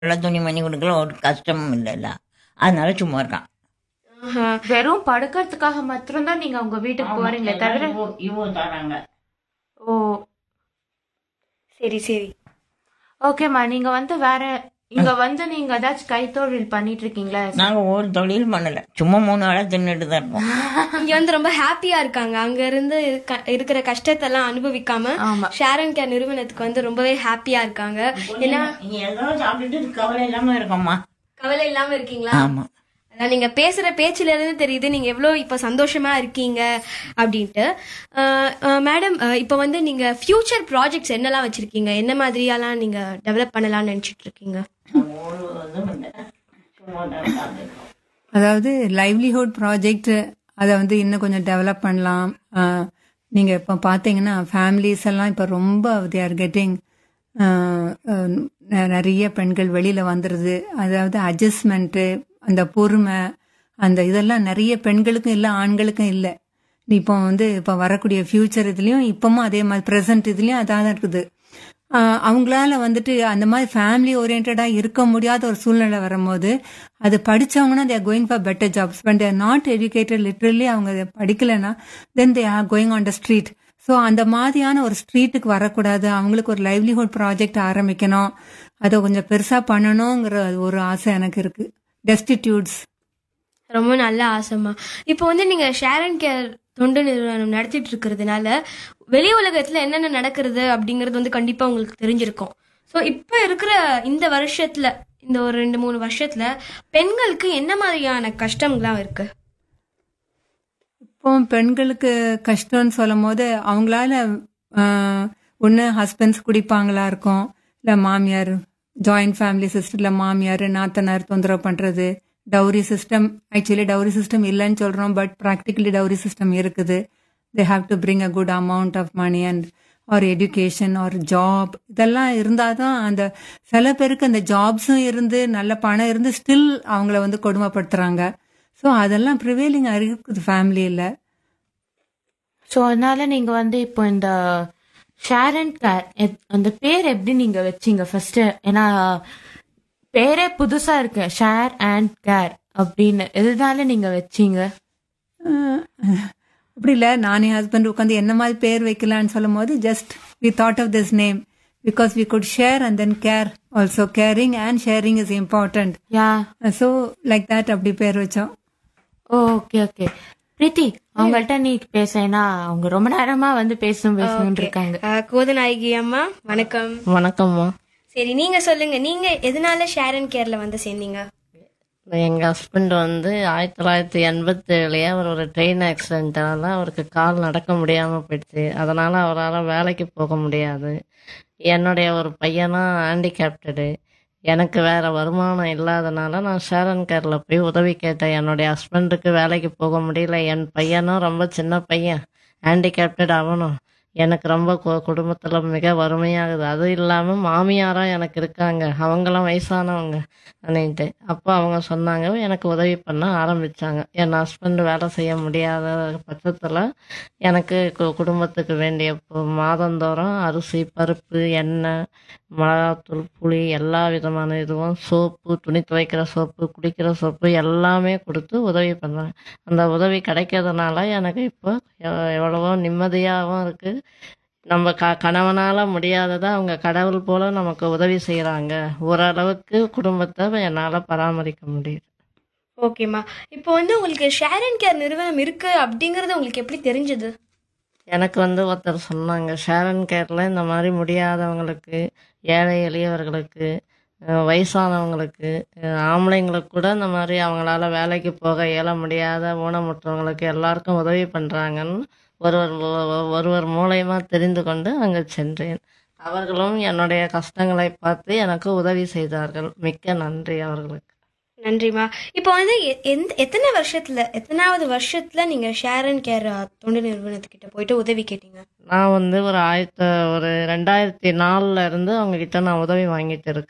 நல்ல துணிமணி கொடுக்கல ஒரு கஷ்டமும் இல்லைல்ல அதனால சும்மா இருக்கான் ஆஹா. வெறும் படுக்கிறதுக்காக மாத்திரம்தான் நீங்க உங்க வீட்டுக்கு போறீங்களே தவிர இவோ தராங்க ஓ சரி சரி ஓகேம்மா நீங்க வந்து வேற இங்க வந்து நீங்க ஏதாச்சும் கைத்தொழில் பண்ணிட்டு இருக்கீங்களா நாங்க ஒரு தொழிலும் பண்ணல சும்மா மூணு வேளை தின்னுட்டு தான் இருப்போம் இங்க வந்து ரொம்ப ஹாப்பியா இருக்காங்க அங்க இருந்து க- இருக்கிற கஷ்டத்தெல்லாம் அனுபவிக்காம ஆமா ஷேரன் கேர் நிறுவனத்துக்கு வந்து ரொம்பவே ஹாப்பியா இருக்காங்க ஏன்னா நீங்க ஏதோ சாப்பிட்டுட்டு கவலை இல்லாம இருக்கோம்மா கவலை இல்லாம இருக்கீங்களா ஆமா அதான் நீங்க பேசுற பேச்சுல இருந்து தெரியுது நீங்க எவ்வளவு இப்ப சந்தோஷமா இருக்கீங்க அப்படின்ட்டு மேடம் இப்ப வந்து நீங்க ஃபியூச்சர் ப்ராஜெக்ட்ஸ் என்னெல்லாம் வச்சிருக்கீங்க என்ன மாதிரியெல்லாம் நீங்க டெவலப் பண்ணலாம்னு நினைச்சிட்டு இருக்கீங்க ஒரு இதுவும் இல்லை சும்மா தான் உட்கார்ந்திருக்கோம். அதாவது லைவ்லிஹுட் ப்ராஜெக்ட் அதை வந்து இன்னும் கொஞ்சம் டெவலப் பண்ணலாம் ஆஹ் நீங்க இப்போ பார்த்தீங்கன்னா ஃபேமிலிஸ் எல்லாம் இப்போ ரொம்ப they are கெட்டிங் நிறைய பெண்கள் வெளியில வந்துடுது அதாவது அட்ஜஸ்ட்மெண்ட்டு அந்த பொறுமை அந்த இதெல்லாம் நிறைய பெண்களுக்கும் இல்லை ஆண்களுக்கும் இல்லை இப்போ வந்து இப்போ வரக்கூடிய ஃபியூச்சர் இதுலயும் இப்பவும் அதே மாதிரி ப்ரெசன்ட் இதுலயும் அதான் இருக்குது ஆஹ் அவங்களால வந்துட்டு அந்த மாதிரி ஃபேமிலி ஓரியன்டா இருக்க முடியாத ஒரு சூழ்நிலை வரும்போது அது படிச்சவங்கன்னா they're going for better jobs but they're not educated literally அவங்க அதை படிக்கலைன்னா then they are going on the street so அந்த மாதிரியான ஒரு ஸ்ட்ரீட்டுக்கு வரக்கூடாது அவங்களுக்கு ஒரு லைவ்லிஹுட் ப்ராஜெக்ட் ஆரம்பிக்கணும் அதை கொஞ்சம் பெருசா பண்ணணுங்கிற ஒரு ஆசை எனக்கு இருக்கு டெஸ்டிடியூட்ஸ் ரொம்ப நல்ல ஆசைமா இப்போ வந்து நீங்க ஷேரன் கேர் தொண்டு நிறுவனம் நடத்திட்டு இருக்கிறதுனால வெளி உலகத்துல என்னென்ன நடக்கிறது அப்படிங்கறது வந்து கண்டிப்பா உங்களுக்கு தெரிஞ்சிருக்கும் ஸோ இப்போ இருக்கிற இந்த வருஷத்துல இந்த ஒரு ரெண்டு மூணு வருஷத்துல பெண்களுக்கு என்ன மாதிரியான கஷ்டங்கள்லாம் இருக்கு இப்போ பெண்களுக்கு கஷ்டம்னு சொல்லும் போது அவங்களால ஒன்று ஹஸ்பண்ட்ஸ் குடிப்பாங்களா இருக்கும் இல்லை மாமியார் ஜாயிண்ட் ஃபேமிலி சிஸ்டத்தில் மாமியார் நாத்தனார் தொந்தரவு பண்ணுறது dowry system actually dowry system இல்லைன்னு சொல்கிறோம் பட் ப்ராக்டிக்கலி டவுரி சிஸ்டம் இருக்குது they have to bring a good amount of money and or education or job இதெல்லாம் இருந்தால் தான் அந்த சில பேருக்கு அந்த ஜாப்ஸும் இருந்து நல்ல பணம் இருந்து ஸ்டில் அவங்கள வந்து கொடுமைப்படுத்துகிறாங்க ஸோ அதெல்லாம் ப்ரிவேலிங் இருக்குது ஃபேமிலியில் ஸோ அதனால நீங்க வந்து இப்போ இந்த ஷேர் அண்ட் கேர் அந்த பேர் எப்படி நீங்க வச்சீங்க ஃபர்ஸ்ட் ஏன்னா பேரே புதுசா இருக்கு ஷேர் அண்ட் கேர் அப்படின்னு எதனால நீங்க வச்சீங்க அப்படி இல்லை நானே ஹஸ்பண்ட் உட்காந்து என்ன மாதிரி பேர் வைக்கலான்னு சொல்லும் போது just we thought of this name because we could share and then care also caring and sharing is important yeah so like that அப்படி பேர் வச்சோம் ஓகே ஓகே பிரீத்தி அவங்கள்ட்ட நீ பேசேன்னா அவங்க ரொம்ப நேரமா வந்து பேசணும் பேசணும்னு இருக்காங்க அஹ், கோதநாயகி அம்மா வணக்கம் வணக்கம்மா சரி நீங்க சொல்லுங்க நீங்க எதனால ஷேரன் கேர்ல வந்து சேர்ந்தீங்க எங்கள் ஹஸ்பண்ட் வந்து ஆயிரத்தி தொள்ளாயிரத்தி எண்பத்தேழுலேயே அவர் ஒரு ட்ரெயின் ஆக்சிடென்ட்டால அவருக்கு கால் நடக்க முடியாமல் போயிடுச்சு அதனால் அவரால் வேலைக்கு போக முடியாது என்னுடைய ஒரு பையனும் ஹேண்டிகேப்டடு எனக்கு வேற வருமானம் இல்லாதனால நான் ஷேரன் கேரில் போய் உதவி கேட்டேன் என்னுடைய ஹஸ்பண்டுக்கு வேலைக்கு போக முடியல என் பையனும் ரொம்ப சின்ன பையன் ஹேண்டிகேப்டட் அவனும் எனக்கு ரொம்ப கு- குடும்பத்துல மிக வறுமையாகுது அது இல்லாம மாமியாரா எனக்கு இருக்காங்க அவங்களாம் வயசானவங்க அப்படின்ட்டு அப்போ அவங்க சொன்னாங்க எனக்கு உதவி பண்ண ஆரம்பிச்சாங்க என் ஹஸ்பண்ட் வேலை செய்ய முடியாத பட்சத்துல எனக்கு கு- குடும்பத்துக்கு வேண்டிய பொ- மாதந்தோறும் அரிசி பருப்பு எண்ணெய் மிளகாத்தூள் புளி எல்லா விதமான இதுவும் சோப்பு துணி துவைக்கிற சோப்பு குடிக்கிற சோப்பு எல்லாமே கொடுத்து உதவி பண்ணாங்க அந்த உதவி கிடைக்கிறதுனால எனக்கு இப்போ எவ்- எவ்வளவோ நிம்மதியாகவும் இருக்கு நம்ம க கணவனால முடியாததை அவங்க கடவுள் போல நமக்கு உதவி செய்கிறாங்க ஓரளவுக்கு குடும்பத்தை என்னால் பராமரிக்க முடியுது ஓகேம்மா இப்போ வந்து உங்களுக்கு ஷேரன் கேர் நிறுவனம் இருக்கு அப்படிங்கறது உங்களுக்கு எப்படி தெரிஞ்சது எனக்கு வந்து ஒருத்தர் சொன்னாங்க ஷேரன் கேரில் இந்த மாதிரி முடியாதவங்களுக்கு ஏழை எளியவர்களுக்கு அஹ், வயசானவங்களுக்கு அஹ், ஆம்பளைங்களுக்கு கூட இந்த மாதிரி அவங்களால வேலைக்கு போக இயல முடியாத ஊனமுற்றவங்களுக்கு எல்லாருக்கும் உதவி பண்ணுறாங்கன்னு ஒருவர் மூ- ஒருவர் மூலயமா தெரிந்து கொண்டு அங்கே சென்றேன் அவர்களும் என்னுடைய கஷ்டங்களை பார்த்து எனக்கு உதவி செய்தார்கள் மிக்க நன்றி அவர்களுக்கு நன்றிம்மா இப்போ வந்து எ- எந்த எத்தனை வருஷத்துல எத்தனாவது வருஷத்துல நீங்க ஷேரன் கேர் தொண்டு நிறுவனத்துக்கிட்ட போயிட்டு உதவி கேட்டீங்க நான் வந்து ஒரு ஆயிரத்த ஒரு ரெண்டாயிரத்தி நாலில் இருந்து அவங்க கிட்ட நான் உதவி வாங்கிட்டு இருக்கேன்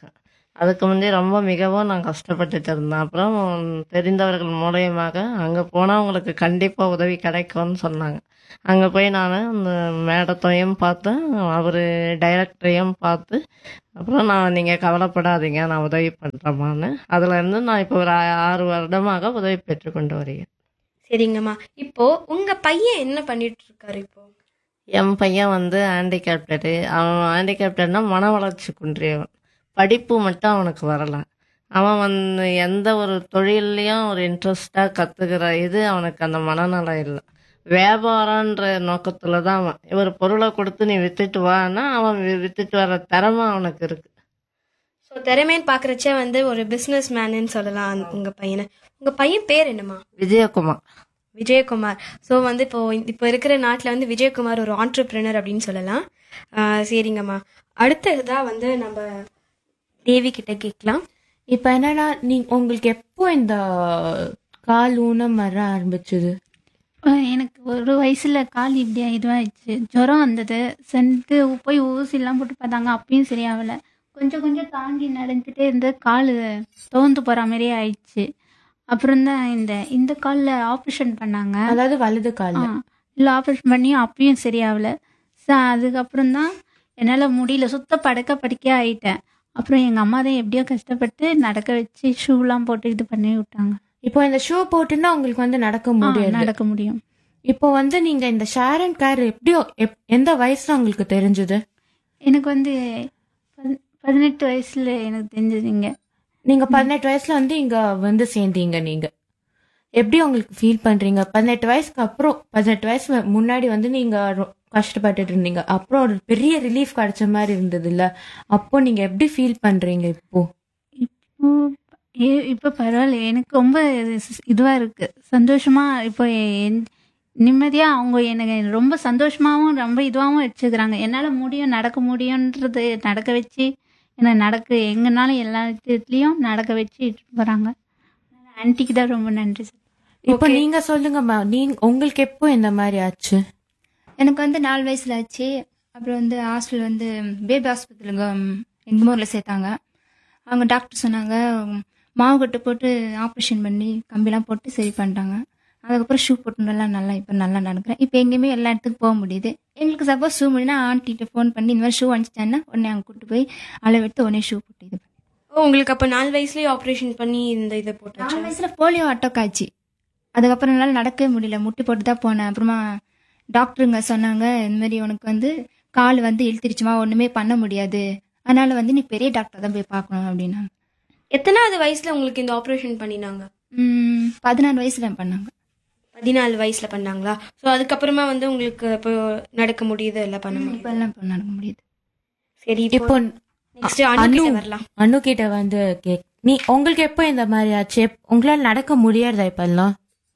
அதுக்கு முந்தைய ரொம்ப மிகவும் நான் கஷ்டப்பட்டுட்டு இருந்தேன் அப்புறம் தெரிந்தவர்கள் மூலியமாக அங்கே போனால் உங்களுக்கு கண்டிப்பாக உதவி கிடைக்கும்னு சொன்னாங்க அங்கே போய் நான் அந்த மேடத்தையும் பார்த்தேன் அவர் டைரக்டரையும் பார்த்து அப்புறம் நான் நீங்கள் கவலைப்படாதீங்க நான் உதவி பண்ணுறேம்மான்னு அதுலேருந்து நான் இப்போ ஒரு ஆ- ஆறு வருடமாக உதவி பெற்றுக்கொண்டு வருகிறேன் சரிங்கம்மா இப்போ உங்க பையன் என்ன பண்ணிட்டு இருக்காரு இப்போ என் பையன் வந்து ஹேண்டிகேப்டடு அவன் ஹேண்டிகேப்டட்னா மன வளர்ச்சி குன்றியவன் படிப்பு மட்டும் அவனுக்கு வரல அவன் வந்து எந்த ஒரு தொழில்லையும் ஒரு இன்ட்ரெஸ்டாக கற்றுக்கிற இது அவனுக்கு அந்த மனநலம் இல்லை வியாபாரன்ற நோக்கத்தில் தான் அவன் ஒரு பொருளை கொடுத்து நீ வித்துட்டு வான்னா அவன் வி- வித்துட்டு வர திறமை அவனுக்கு இருக்கு ஸோ திறமைன்னு பார்க்குறச்சே வந்து ஒரு பிஸ்னஸ் மேனுன்னு சொல்லலாம் அந்த- உங்க பையனை உங்க பையன் பேர் என்னம்மா விஜயகுமார் விஜயகுமார் ஸோ வந்து இப்போ இப்போ இருக்கிற நாட்டில் வந்து விஜயகுமார் ஒரு ஆண்டர்பிரினர் அப்படின்னு சொல்லலாம் ஆஹ் சரிங்கம்மா அடுத்ததாக வந்து நம்ம தேவி கிட்ட கேட்கலாம் இப்போ என்னன்னா நீங்க உங்களுக்கு எப்போ இந்த கால் ஊனம் வர ஆரம்பிச்சது அஹ் எனக்கு ஒரு வயசுல கால் இப்படி இதுவாயிடுச்சு ஜுரம் வந்தது சென்ட்டு போய் ஊசிலாம் போட்டு பார்த்தாங்க அப்பயும் சரியாகல கொஞ்சம் கொஞ்சம் தாண்டி நடந்துட்டே இருந்து கால் தோந்து போகிற மாதிரியே ஆயிடுச்சு அப்புறம் தான் இந்த இந்த காலில் ஆப்ரேஷன் பண்ணாங்க அதாவது வலது கால் இல்லை ஆப்ரேஷன் பண்ணியும் அப்பயும் சரியாகல ச அதுக்கப்புறம் தான் என்னால் முடியல சுத்த படுக்க படுக்கையாக ஆயிட்டேன் அப்புறம் எங்கள் அம்மா தான் எப்படியோ கஷ்டப்பட்டு நடக்க வச்சு ஷூலாம் போட்டு இது பண்ணி விட்டாங்க இப்போ இந்த ஷூ போட்டுன்னா உங்களுக்கு வந்து நடக்க ஆ, முடியாது நடக்க முடியும் இப்போ வந்து நீங்க இந்த ஷேர் அண்ட் கேர் எப்படியோ எப்- எந்த வயசுல உங்களுக்கு தெரிஞ்சது எனக்கு வந்து பதி- பதினெட்டு வயசுல எனக்கு தெரிஞ்சதுங்க நீங்க பதினெட்டு வயசுல வந்து இங்க வந்து சேர்ந்தீங்க நீங்க எப்படி உங்களுக்கு ஃபீல் பண்றீங்க பதினெட்டு வயசுக்கு அப்புறம் பதினெட்டு வயசு மு- முன்னாடி வந்து நீங்க ரொ- கஷ்டப்பட்டுட்டு இருந்தீங்க அப்புறம் ஒரு பெரிய ரிலீஃப் கிடைச்ச மாதிரி இருந்தது இல்ல அப்போ நீங்க எப்படி ஃபீல் பண்றீங்க இப்போ இப்போ ஏ- இப்போ பரவாயில்ல எனக்கு ரொம்ப இது- இதுவா இருக்கு சந்தோஷமா இப்போ என்- நிம்மதியா அவங்க எனக்கு ரொம்ப சந்தோஷமாவும் ரொம்ப இதுவாகவும் வச்சுக்கிறாங்க என்னால முடியும் நடக்க முடியும்ன்றது நடக்க வச்சு என்னை நடக்க எங்கனாலும் எல்லா இதுலயும் நடக்க வச்சு இட்டுட்டு போறாங்க ஆன்ட்டிக்கு தான் ரொம்ப நன்றி சார் இப்போ நீங்க சொல்லுங்கம்மா நீங்க உங்களுக்கு எப்போ இந்த மாதிரி ஆச்சு எனக்கு வந்து நாலு வயசுல ஆச்சு அப்புறம் வந்து ஹாஸ்டல் வந்து பேபி ஹாஸ்பிட்டலுங்க எங்கள் ஊரில் சேர்த்தாங்க அவங்க டாக்டர் சொன்னாங்க உம், மாவு கட்டு போட்டு ஆப்ரேஷன் பண்ணி கம்பிலாம் போட்டு சரி பண்ணிட்டாங்க அதுக்கப்புறம் ஷூ போட்டுலாம் நல்லா இப்போ நல்லா நடக்கிறேன் இப்போ எங்கேயுமே எல்லா இடத்துக்கும் போக முடியுது எங்களுக்கு சப்போஸ் ஷூ முடினா ஆண்டிகிட்ட ஃபோன் பண்ணி இந்த மாதிரி ஷூ அனுப்பிச்சிட்டாங்கன்னா உடனே அங்கே கூட்டு போய் அளவெடுத்து உடனே ஷூ போட்டு இது பண்ணி ஓ உங்களுக்கு அப்போ நாலு வயசுலயே ஆப்ரேஷன் பண்ணி இந்த இதை போட்டாச்சு நாலு வயசுல போலியோ அட்டாக் ஆச்சு அதுக்கப்புறம் என்னால் நடக்கவே முடியல முட்டி போட்டு தான் போனேன் அப்புறமா டாக்டருங்க சொன்னாங்க இந்த மாதிரி உனக்கு வந்து கால் வந்து இழுத்துருச்சுமா ஒண்ணுமே பண்ண முடியாது அதனால வந்து நீ பெரிய டாக்டர் தான் போய் பார்க்கணும் அப்படின்னாங்க எத்தனாவது வயசுல உங்களுக்கு இந்த ஆப்ரேஷன் பண்ணினாங்க உம், பதினாறு வயசுல பண்ணாங்க பதினாலு வயசுல பண்ணாங்களா ஸோ அதுக்கப்புறமா வந்து உங்களுக்கு இப்போ நடக்க முடியுது எல்லாம் பண்ண முடியும் இப்போ எல்லாம் இப்போ நடக்க முடியுது சரி இப்போ இப்போ நெக்ஸ்ட் அனு அனு கிட்ட வரலாம் அனு கிட்ட வந்து கேக் நீ உங்களுக்கு எப்போ இந்த மாதிரி ஆச்சு எப்- உங்களால நடக்க முடியாதா இப்பெல்லாம்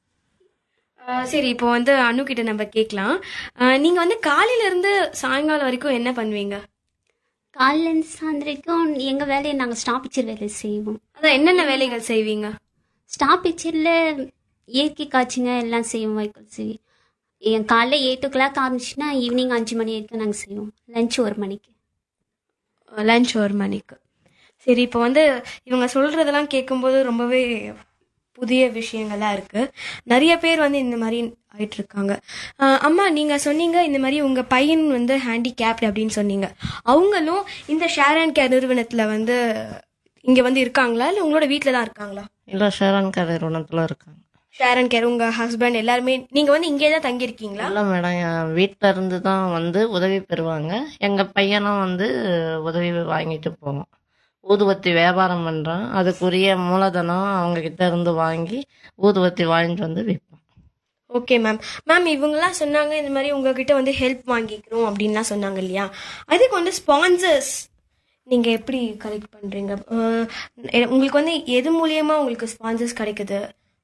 ஆஹ் சரி இப்போ வந்து அனு கிட்ட நம்ம கேட்கலாம் ஆஹ் நீங்க வந்து காலையில இருந்து சாயங்காலம் வரைக்கும் என்ன பண்ணுவீங்க காலையிலேருந்து சாயந்தரிக்கும் எங்கள் வேலையை நாங்கள் ஸ்டாப்பிச்சர் வேலை செய்வோம் அதான் என்னென்ன வேலைகள் செய்வீங்க ஸ்டாப்பிச்சரில் இயற்கை காய்ச்சிங்க எல்லாம் செய்வோம் வைக்கோல் செய்வோம் என் காலைல எயிட் ஓ கிளாக் ஆரம்பிச்சுன்னா ஈவினிங் அஞ்சு மணி வரைக்கும் நாங்கள் செய்வோம் லஞ்ச் ஒரு மணிக்கு லஞ்ச் ஒரு மணிக்கு சரி இப்போ வந்து இவங்க சொல்றதெல்லாம் கேட்கும்போது ரொம்பவே புதிய விஷயங்கள்லாம் இருக்கு நிறைய பேர் வந்து இந்த மாதிரி ஆயிட்டு இருக்காங்க ஆஹ் அம்மா நீங்க சொன்னீங்க இந்த மாதிரி உங்க பையன் வந்து ஹேண்டிகேப்ட் அப்படின்னு சொன்னீங்க அவங்களும் இந்த ஷேர் அண்ட் கேர் நிறுவனத்துல வந்து இங்க வந்து இருக்காங்களா இல்ல உங்களோட வீட்ல தான் இருக்காங்களா இல்லை ஷேரன் கதை நிறுவனத்தில் இருக்காங்க ஷேர் அண்ட் கேர் உங்க ஹஸ்பண்ட் எல்லாருமே நீங்க வந்து இங்கே தான் தங்கி இருக்கீங்களா இல்லை மேடம் என் வீட்டில் இருந்து தான் வந்து உதவி பெறுவாங்க எங்கள் பையனும் வந்து உதவி வாங்கிட்டு போவோம் ஊதுவத்தி வியாபாரம் பண்ணுறான் அதுக்குரிய மூலதனம் அவங்க கிட்ட இருந்து வாங்கி ஊதுவத்தி வாங்கிட்டு வந்து விற்போம் ஓகே மேம் மேம் இவங்கெல்லாம் சொன்னாங்க இந்த மாதிரி உங்ககிட்ட வந்து ஹெல்ப் வாங்கிக்கிறோம் அப்படின்லாம் சொன்னாங்க இல்லையா அதுக்கு வந்து ஸ்பான்சர்ஸ் நீங்க எப்படி கலெக்ட் பண்றீங்க அஹ் எ- உங்களுக்கு வந்து எது மூலியமா உங்களுக்கு ஸ்பான்சர்ஸ் கிடைக்குது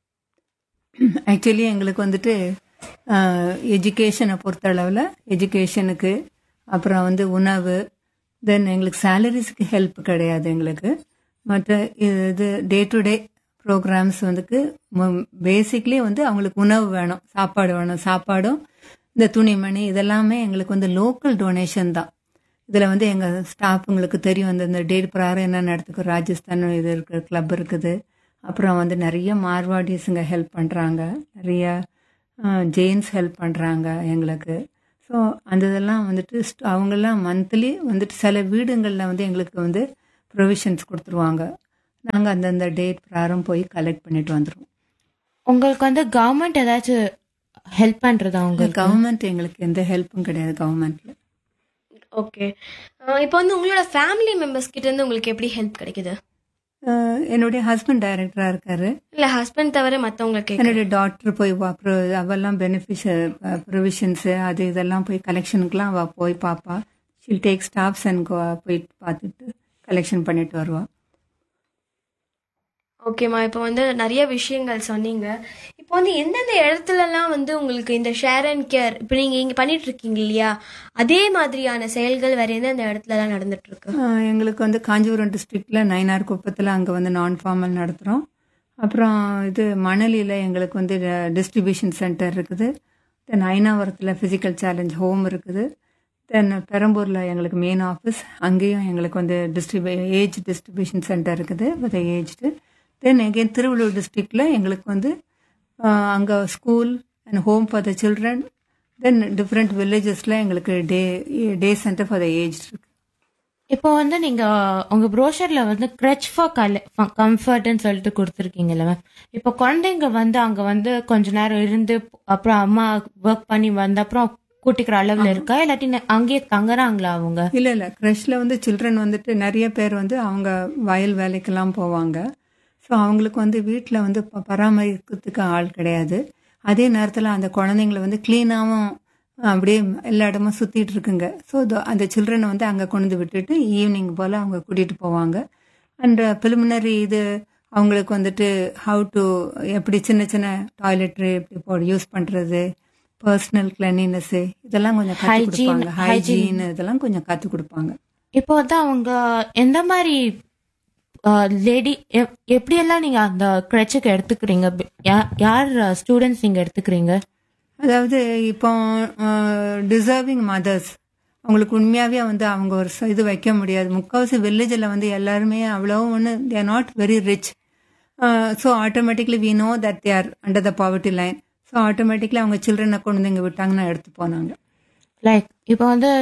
ஆக்சுவலி எங்களுக்கு வந்துட்டு எஜுகேஷனை பொறுத்தளவில் எஜுகேஷனுக்கு அப்புறம் வந்து உணவு தென் எங்களுக்கு சேலரிஸ்க்கு ஹெல்ப் கிடையாது எங்களுக்கு மற்ற இது டே டு டே ப்ரோக்ராம்ஸ் வந்துக்கு பேசிக்லி வந்து அவங்களுக்கு உணவு வேணும் சாப்பாடு வேணும் சாப்பாடும் இந்த துணிமணி இதெல்லாமே எங்களுக்கு வந்து லோக்கல் டொனேஷன் தான் இதில் வந்து எங்கள் ஸ்டாஃபுங்களுக்கு தெரியும் அந்த இந்த டேட் பிரகாரம் என்ன நடத்துக்கும் ராஜஸ்தான் இது இருக்கிற கிளப் இருக்குது அப்புறம் வந்து நிறைய மார்வாடிஸுங்க ஹெல்ப் பண்ணுறாங்க நிறைய ஜெயின்ஸ் ஹெல்ப் பண்ணுறாங்க எங்களுக்கு ஸோ அந்த இதெல்லாம் வந்துட்டு st- அவங்கெல்லாம் மந்த்லி வந்துட்டு சில வீடுங்களில் வந்து எங்களுக்கு வந்து ப்ரொவிஷன்ஸ் கொடுத்துருவாங்க நாங்கள் அந்தந்த டேட் பிரகாரம் போய் கலெக்ட் பண்ணிட்டு வந்துடுவோம் உங்களுக்கு வந்து கவர்மெண்ட் ஏதாச்சும் ஹெல்ப் பண்றதா உங்களுக்கு கவர்மெண்ட் எங்களுக்கு எந்த ஹெல்ப்பும் கிடையாது கவர்மெண்ட்ல ஓகே இப்போ வந்து உங்களோட ஃபேமிலி மெம்பர்ஸ் கிட்ட இருந்து உங்களுக்கு எப்படி ஹெல்ப் கிடைக்குது என்னுடைய ஹஸ்பண்ட் டைரக்டரா இருக்காரு இல்ல ஹஸ்பண்ட் தவிர மத்தவங்களுக்கு என்னுடைய டாக்டர் போய் வா- அப்புறம் அவெல்லாம் பெனிஃபிஷியல் ப்ரொவிஷன்ஸு அது இதெல்லாம் போய் கலெக்ஷனுக்குலாம் அவள் போய் பார்ப்பா ஷில் டேக் ஸ்டாஃப்ஸ் அண்ட் போய் பார்த்துட்டு கலெக்ஷன் பண்ணிட்டு வருவா ஓகேம்மா இப்போ வந்து நிறைய விஷயங்கள் சொன்னீங்க இப்போ வந்து எந்தெந்த இடத்துலலாம் வந்து உங்களுக்கு இந்த ஷேர் அண்ட் கேர் இப்போ நீங்க இங்க பண்ணிட்டு இருக்கீங்க இல்லையா அதே மாதிரியான செயல்கள் வேற எந்தெந்த இடத்துலலாம் நடந்துட்டு இருக்கு ஆஹ் எங்களுக்கு வந்து காஞ்சிபுரம் டிஸ்ட்ரிக்டில் நயினார் குப்பத்தில் அங்கே வந்து நான் ஃபார்மல் நடத்துகிறோம் அப்புறம் இது மணலியில் எங்களுக்கு வந்து டிஸ்ட்ரிபியூஷன் சென்டர் இருக்குது தென் ஐநாவரத்தில் ஃபிசிக்கல் சேலஞ்ச் ஹோம் இருக்குது தென் பெரம்பூரில் எங்களுக்கு மெயின் ஆஃபீஸ் அங்கேயும் எங்களுக்கு வந்து டிஸ்ட்ரிபியூ ஏஜ் டிஸ்ட்ரிபியூஷன் சென்டர் இருக்குது with aged then again Tiruvallur டிஸ்ட்ரிக்டில் எங்களுக்கு வந்து அங்கே school and home for the children then different வில்லேஜஸில் எங்களுக்கு day day centre for the age இருக்கு இப்போ வந்து நீங்க உங்க ப்ரோஷர்ல வந்து கிரச் ஃபார் கம்ஃபர்ட்னு சொல்லிட்டு கொடுத்துருக்கீங்கல்ல மேம் இப்போ குழந்தைங்க வந்து அங்க வந்து கொஞ்ச நேரம் இருந்து அப்புறம் அம்மா ஒர்க் பண்ணி வந்த அப்புறம் கூட்டிக்கிற அளவுல இருக்கா இல்லாட்டி ந- அங்கேயே தங்குறாங்களா அவங்க இல்ல இல்ல கிரஷ்ல வந்து சில்ட்ரன் வந்துட்டு நிறைய பேர் வந்து அவங்க வயல் வேலைக்கெல்லாம் போவாங்க ஸோ அவங்களுக்கு வந்து வீட்டில் வந்து ப- பராமரிக்கிறதுக்கு ஆள் கிடையாது அதே நேரத்தில் அந்த குழந்தைங்கள வந்து க்ளீனாகவும் அப்படியே எல்லா இடமும் சுற்றிட்டு இருக்குங்க ஸோ அந்த சில்ட்ரனை வந்து அங்கே கொண்டு வந்து விட்டுட்டு ஈவினிங் போல் அவங்க கூட்டிகிட்டு போவாங்க அண்ட் ப்ரிலிமினரி இது அவங்களுக்கு வந்துட்டு ஹவு டு எப்படி சின்ன சின்ன டாய்லெட்ரி எப்படி போ யூஸ் பண்ணுறது பர்சனல் கிளீனினஸ் இதெல்லாம் கொஞ்சம் கற்றுக் Hygiene- கொடுப்பாங்க ஹைஜீன் இதெல்லாம் கொஞ்சம் கற்றுக் கொடுப்பாங்க இப்போ வந்து அவங்க எந்த மாதிரி லேடி எப்படியெல்லாம் நீங்க அந்த கிரச்சுக்கு எடுத்துக்கிறீங்க யா- யார் ஸ்டூடெண்ட்ஸ் நீங்க எடுத்துக்கிறீங்க அதாவது இப்போ டிசர்விங் மதர்ஸ் அவங்களுக்கு உண்மையாகவே வந்து அவங்க ஒரு ச- இது வைக்க முடியாது முக்கால்வாசி வில்லேஜில் வந்து எல்லாருமே அவ்வளோ ஒன்று they're not very rich so automatically we know that they're under the poverty line so automatically அவங்க சில்ட்ரனை கொண்டு வந்து இங்கே விட்டாங்கன்னா எடுத்து போனாங்க லைக் இப்போ வந்து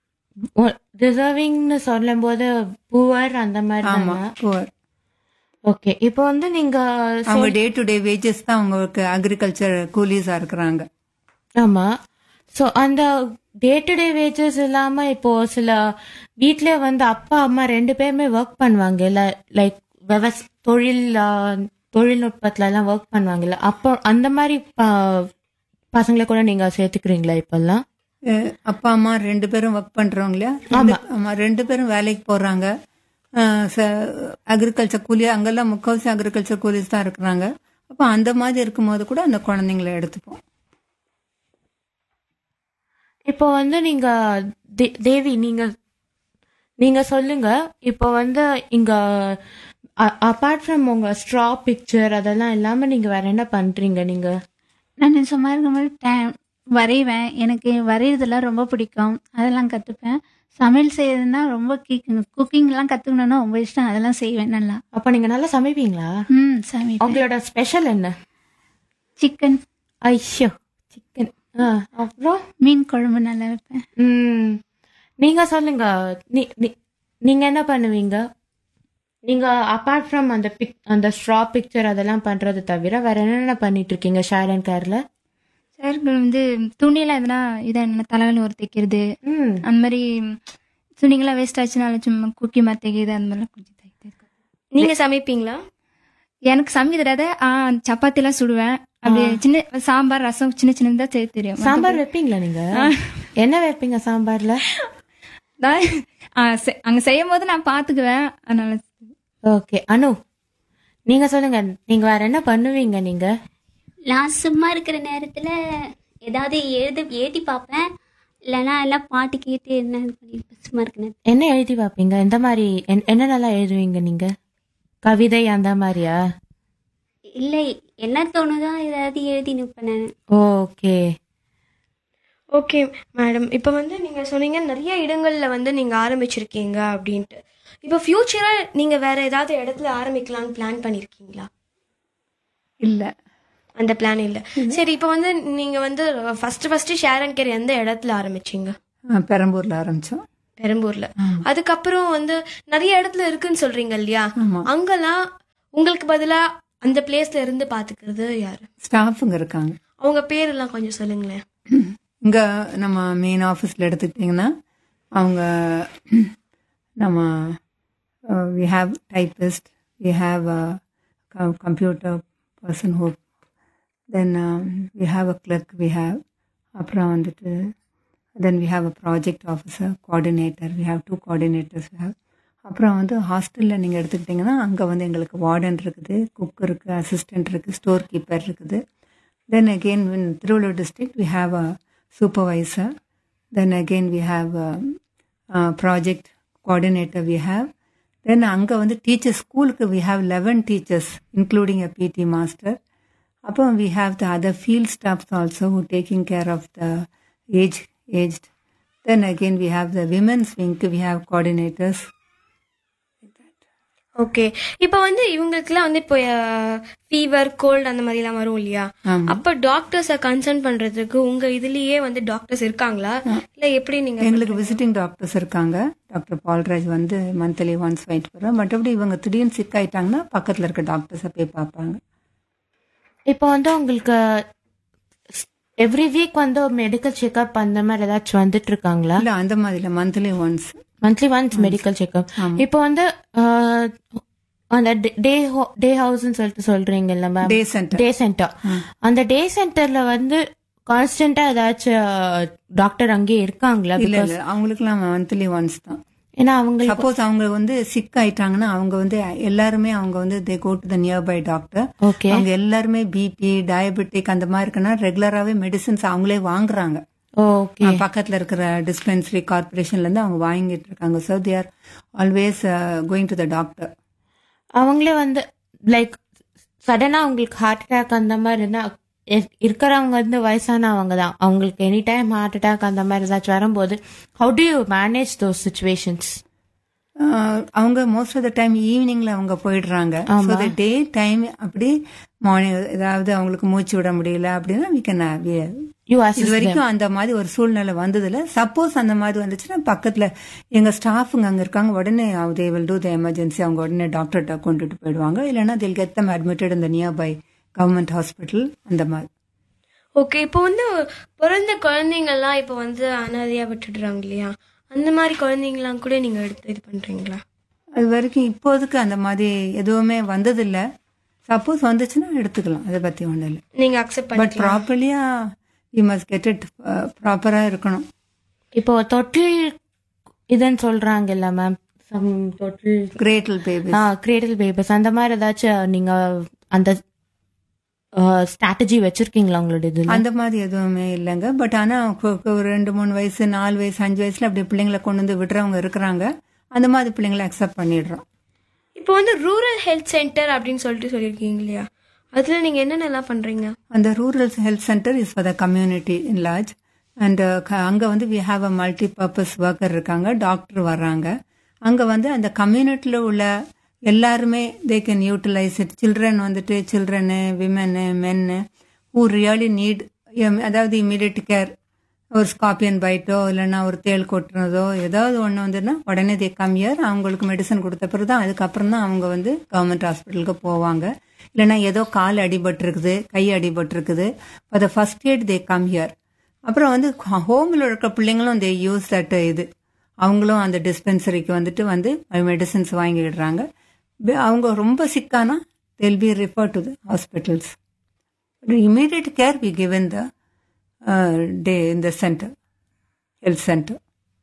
டிசர்விங்னு சொல்லும் போது புவர் அந்த மாதிரி ஆமாம் புவர் ஓகே இப்போ வந்து நீங்க அவங்க டே டு டே வேஜஸ் தான் அவங்களுக்கு அக்ரிகல்ச்சர் கூலிஸாக இருக்கிறாங்க ஆமா சோ அந்த டே டு டே வேஜஸ் இல்லாம இப்போ சில வீட்ல வந்து அப்பா அம்மா ரெண்டு பேருமே ஒர்க் பண்ணுவாங்க இல்ல லைக் விவஸ் தொழில் ஆ, தொழில்நுட்பத்துல எல்லாம் ஒர்க் பண்ணுவாங்கல்ல அப்போ அந்த மாதிரி ப- பசங்களை கூட நீங்க சேர்த்துக்கிறீங்களா இப்பெல்லாம் அஹ் அப்பா அம்மா ரெண்டு பேரும் ஒர்க் பண்றவங்க இல்லையா ஆமா. ரெண்டு- ஆமா ரெண்டு பேரும் வேலைக்கு போறாங்க அக்ரிகல்ச்சர் கூலி அங்கெல்லாம் முக்கால்வாசி அக்ரிகல்ச்சர் கூலிஸ் தான் இருக்கிறாங்க அப்போ அந்த மாதிரி இருக்கும்போது கூட அந்த குழந்தைங்கள எடுத்துப்போம் இப்போ வந்து நீங்க தே- தேவி நீங்க நீங்க சொல்லுங்க இப்போ வந்து இங்க அபார்ட் ஃப்ரம் உங்க ஸ்ட்ரா பிக்சர் அதெல்லாம் இல்லாம நீங்க வேற என்ன பண்றீங்க நீங்க நான் சும்மா இருக்கும்போது டைம் வரைவேன் எனக்கு வரைகிறதுலாம் ரொம்ப பிடிக்கும் அதெல்லாம் கற்றுப்பேன் சமையல் செய்யறதுன்னா ரொம்ப குக்கிங்லாம் கற்றுக்கணும்னா ரொம்ப இஷ்டம் அதெல்லாம் செய்வேன் நல்லா அப்ப நீங்க நல்லா சமைப்பீங்களா ம் சமைப்பேன் உங்களோட ஸ்பெஷல் என்ன சிக்கன் ஐயோ சிக்கன் அப்புறம் மீன் குழம்பு நல்லா வைப்பேன் ம், நீங்க சொல்லுங்க நீ- நீ- நீங்க என்ன பண்ணுவீங்க நீங்க அபார்ட் ஃப்ரம் அந்த பிக் அந்த ஸ்ட்ரா பிக்சர் அதெல்லாம் பண்றது தவிர வேற என்னென்ன பண்ணிட்டு இருக்கீங்க ஷேர் அண்ட் கேர்ல சார்கள் வந்து துணியெல்லாம் எதுனா இதை என்ன தலைவலி ஒரு தைக்கிறது ம் அந்த மாதிரி துணிங்கெல்லாம் வேஸ்ட் ஆச்சுனாலும் சும்மா குக்கி மாதிரி தைக்கிறது அந்த மாதிரிலாம் கொஞ்சம் தைக்கிறது நீங்க சமைப்பீங்களா எனக்கு சமைக்க தெரியாத ஆ சப்பாத்திலாம் சுடுவேன் அப்படி சின்ன சாம்பார் ரசம் சின்ன சின்னதா செய்ய தெரியும் சாம்பார் வைப்பீங்களா நீங்க என்ன வைப்பீங்க சாம்பார்ல நான் ஆ, செ- அங்க செய்யும் போது நான் பாத்துக்குவேன் அதனால ஓகே அனு நீங்க சொல்லுங்க நீங்க வேற என்ன பண்ணுவீங்க நீங்க நான் சும்மா இருக்கிற நேரத்தில் ஏதாவது எழுத எழுதி பார்ப்பேன் இல்லைன்னா எல்லாம் பாட்டு கேட்டு என்ன இது பண்ணிட்டு சும்மா இருக்க நேரத்துல. என்ன எழுதி பார்ப்பீங்க எந்த மாதிரி என்- என்னென்னலாம் எழுதுவீங்க நீங்க கவிதை அந்த மாதிரியா இல்லை என்ன தோணுதோ ஏதாவது எழுதி நிற்பேன் நான் ஓகே ஓகே மேடம் இப்போ வந்து நீங்கள் சொன்னீங்க நிறைய இடங்களில் வந்து நீங்கள் ஆரம்பிச்சிருக்கீங்க அப்படின்ட்டு இப்போ ஃப்யூச்சராக நீங்கள் வேற ஏதாவது இடத்துல ஆரம்பிக்கலாம்னு பிளான் பண்ணியிருக்கீங்களா இல்லை அந்த பிளான் இல்லை சரி இப்போ வந்து நீங்கள் வந்து first first share and care எந்த இடத்துல ஆரம்பிச்சீங்க பெரம்பூரில் ஆரம்பித்தோம் பெரம்பூர்ல அதுக்கப்புறம் வந்து நிறைய இடத்துல இருக்குன்னு சொல்றீங்க இல்லையா ஆமாம் அங்கெல்லாம் உங்களுக்கு பதிலா அந்த பிளேஸ்ல இருந்து பாத்துக்கிறது யாரு ஸ்டாஃபுங்க இருக்காங்க அவங்க பேர் எல்லாம் கொஞ்சம் சொல்லுங்களேன் இங்கே நம்ம மெயின் ஆஃபீஸில் எடுத்துக்கிட்டிங்கன்னா அவங்க நம்ம we have typist we have computer person who then we have a clerk we have அப்புறம் வந்துட்டு then we have a project officer coordinator we have two coordinators we have அப்புறம் வந்து ஹாஸ்டலில் நீங்கள் எடுத்துக்கிட்டிங்கன்னா அங்கே வந்து எங்களுக்கு வார்டன் இருக்குது குக் இருக்குது அசிஸ்டன்ட் இருக்குது ஸ்டோர் கீப்பர் இருக்குது Then again, in Tiruvallur district, we have a supervisor. Then again, we have a, a project coordinator. We have. Then அங்கே வந்து டீச்சர்ஸ் ஸ்கூலுக்கு we have 11 teachers, including a PT master. அப்புறம் we have the other field staffs also who taking care of the age aged. Then again, we have the women's wing. We have coordinators. Okay இப்போ வந்து இவங்களுக்குலாம் வந்து இப்போ fever cold அந்த மாதிரி எல்லாம் வரும் இல்லையா ஆமா. அப்ப டாக்டர்ஸை கன்சர்ன் பண்றதுக்கு உங்க இதுலயே வந்து டாக்டர்ஸ் இருக்காங்களா இல்ல எப்படி நீங்க எங்களுக்கு விசிட்டிங் டாக்டர்ஸ் இருக்காங்க டாக்டர் பால்ராஜ் வந்து மந்த்லி ஒன்ஸ் வாங்கிட்டு போகிறோம் மற்றபடி இவங்க திடீர்னு சிக் ஆயிட்டாங்கன்னா பக்கத்தில் இருக்க டாக்டர்ஸை போய் பார்ப்பாங்க இப்போ வந்து உங்களுக்கு எவ்ரி வீக் வந்து மெடிக்கல் செக்அப் அந்த மாதிரி ஏதாச்சும் வந்துட்டு இருக்காங்களா இல்லை அந்த மாதிரி இல்லை monthly once monthly once medical checkup ஆமா. இப்போ வந்து ஆஹ், அந்த டே டே ஹவுஸ்னு சொல்லிட்டு சொல்றீங்கல்ல ma'am day centre day centre அந்த டே சென்டர்ல வந்து கான்ஸ்டன்டா ஏதாச்சும் டாக்டர் அங்கே இருக்காங்களா இல்ல Because- இல்ல அவங்களுக்குலாம் மந்த்லி ஒன்ஸ் தான் ஏன்னா அவங்களுக்கு சப்போஸ் அவங்க வந்து சிக் ஆயிட்டாங்கன்னா அவங்க வந்து எல்லாருமே அவங்க வந்து they go to the nearby doctor okay அவங்க எல்லாருமே பிபி டயபெட்டிக் அந்த மாதிரி இருக்குன்னா ரெகுலராகவே மெடிசின்ஸ் அவங்களே வாங்குறாங்க ஓகே அஹ் பக்கத்துல இருக்கிற டிஸ்பென்சரி கார்பரேஷன்ல இருந்து அவங்க வாங்கிட்டு இருக்காங்க so they are always going to the doctor அவங்களே வந்து லைக் சடனா அவங்களுக்கு ஹார்ட் அட்டாக் அந்த மாதிரி இருந்தா இ- இருக்கிறவங்க வந்து வயசானவங்க தான் அவங்களுக்கு எனி டைம் ஹார்ட் அட்டாக் அந்த மாதிரி ஏதாச்சும் வரும்போது how do you manage those situations அவங்க மோஸ்ட் ஆஃப் த டைம் ஈவினிங்ல அவங்க போயிடுறாங்க ஸோ த டே டைம் அப்படி மார்னிங் ஏதாவது அவங்களுக்கு மூச்சு விட முடியல அப்படின்னா we can uh, we- you இது அசிஸ்ட் வரைக்கும் அந்த மாதிரி ஒரு சூழ்நிலை வந்ததுல சப்போஸ் அந்த மாதிரி வந்துச்சுன்னா பக்கத்துல எங்க ஸ்டாஃபுங்க அங்க இருக்காங்க உடனே they will do the emergency அவங்க உடனே டாக்டர்கிட்ட கொண்டுட்டு போயிடுவாங்க இல்லைன்னா தில் கெட் தம் அட்மிட்டட் இந்த நியர்பை கவர்மெண்ட் ஹாஸ்பிட்டல் அந்த மாதிரி ஓகே இப்போ வந்து பிறந்த குழந்தைங்கள்லாம் இப்போ வந்து அனாதையா விட்டுடுறாங்க இல்லையா அந்த மாதிரி குழந்தைங்கலாம் கூட நீங்க எடுத்து இது பண்றீங்களா அது வரைக்கும் இப்போதைக்கு அந்த மாதிரி எதுவுமே வந்ததில்ல சப்போஸ் வந்துச்சுன்னா எடுத்துக்கலாம் அதை பத்தி ஒன்றும் இல்லை நீங்க அக்செப்ட் பட் பண்ணிக்கலாம் ப்ராப்பர்லியா யூ மஸ்ட் கெட் இட் ப்ராப்பரா இருக்கணும் இப்போ தொட்டில் இதுன்னு சொல்றாங்கல்ல மேம் சம் தொட்டில் cradle baby ah cradle babies அந்த மாதிரி ஏதாச்சும் நீங்க அந்த ஸ்ட்ராட்டஜி வச்சிருக்கீங்களா உங்களோட இதுல அந்த மாதிரி எதுவுமே இல்லைங்க பட் ஆனா கு- கு- ஒரு ரெண்டு மூணு வயசு நாலு வயசு அஞ்சு வயசுல அப்படி பிள்ளைங்களை கொண்டு வந்து விடுறவங்க இருக்கிறாங்க அந்த மாதிரி பிள்ளைங்களை அக்செப்ட் பண்ணிடுறோம் இப்போ வந்து ரூரல் ஹெல்த் சென்டர் அப்படின்னு சொல்லிட்டு சொல்லியிருக்கீங்க இல்லையா அதுல நீங்க என்னென்னலாம் பண்றீங்க அந்த rural health centre is for the community in large and அங்கே வந்து we have a multi purpose worker இருக்காங்க டாக்டர் வர்றாங்க அங்கே வந்து அந்த கம்யூனிட்டியில் உள்ள எல்லாருமே they can utilise it children வந்துட்டு children women men who really need அதாவது இமீடியட் கேர் ஒரு ஸ்கார்பியன் பைட்டோ இல்லைன்னா ஒரு தேள் கொட்டுறதோ ஏதாவது ஒன்று வந்துன்னா உடனே தே கம்மியர் அவங்களுக்கு மெடிசன் கொடுத்த பிறகு தான் அதுக்கப்புறம் தான் அவங்க வந்து கவர்மெண்ட் ஹாஸ்பிட்டலுக்கு போவாங்க இல்லைன்னா ஏதோ கால் அடிபட்டிருக்குது கை அடிபட்டிருக்குது for the first aid they come here அப்புறம் வந்து ஹோமில் இருக்க பிள்ளைங்களும் தே யூஸ் தட் இது அவங்களும் அந்த டிஸ்பென்சரிக்கு வந்துட்டு வந்து மெடிசன்ஸ் வாங்கிடுறாங்க ப- அவங்க ரொம்ப சிக்கானா they'll be refer to the hospitals immediate care we given the day இந்த சென்டர் ஹெல்த் சென்டர்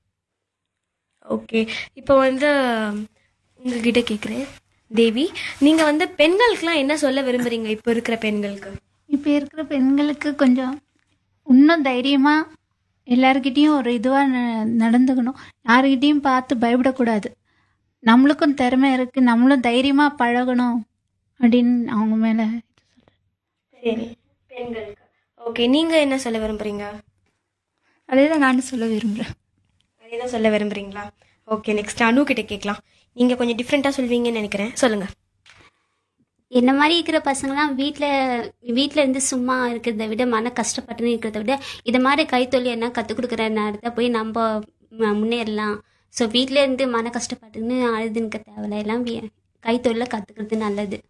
ஓகே இப்போ வந்து உங்ககிட்ட கேட்குறேன் தேவி நீங்க வந்து பெண்களுக்குலாம் என்ன சொல்ல விரும்புறீங்க இப்போ இருக்கிற பெண்களுக்கு இப்போ இருக்கிற பெண்களுக்கு கொஞ்சம் இன்னும் தைரியமா எல்லாருக்கிட்டேயும் ஒரு இதுவாக நடந்துக்கணும் யாருக்கிட்டேயும் பார்த்து பயப்படக்கூடாது நம்மளுக்கும் திறமை இருக்கு நம்மளும் தைரியமா பழகணும் அப்படின்னு அவங்க மேல சரி பெண்களுக்கு ஓகே நீங்க என்ன சொல்ல விரும்புறீங்க அதே தான் நானும் சொல்ல விரும்புகிறேன் அதே தான் சொல்ல விரும்புறீங்களா ஓகே நெக்ஸ்ட் அனு கிட்ட கேட்கலாம் நீங்கள் கொஞ்சம் டிஃப்ரெண்ட்டாக சொல்வீங்கன்னு நினைக்கிறேன் சொல்லுங்கள் என்ன மாதிரி இருக்கிற பசங்களாம் வீட்டில் வீட்டில் இருந்து சும்மா இருக்கிறத விட மன கஷ்டப்பட்டுன்னு இருக்கிறத விட இதை மாதிரி கைத்தொழில் என்ன கற்றுக் கொடுக்குற நேரத்தை போய் நம்ம ம- முன்னேறலாம் ஸோ வீட்டில் இருந்து மன கஷ்டப்பட்டுன்னு அழுதுன்னு தேவையில்ல எல்லாம் வீ- கைத்தொழில கற்றுக்கிறது நல்லது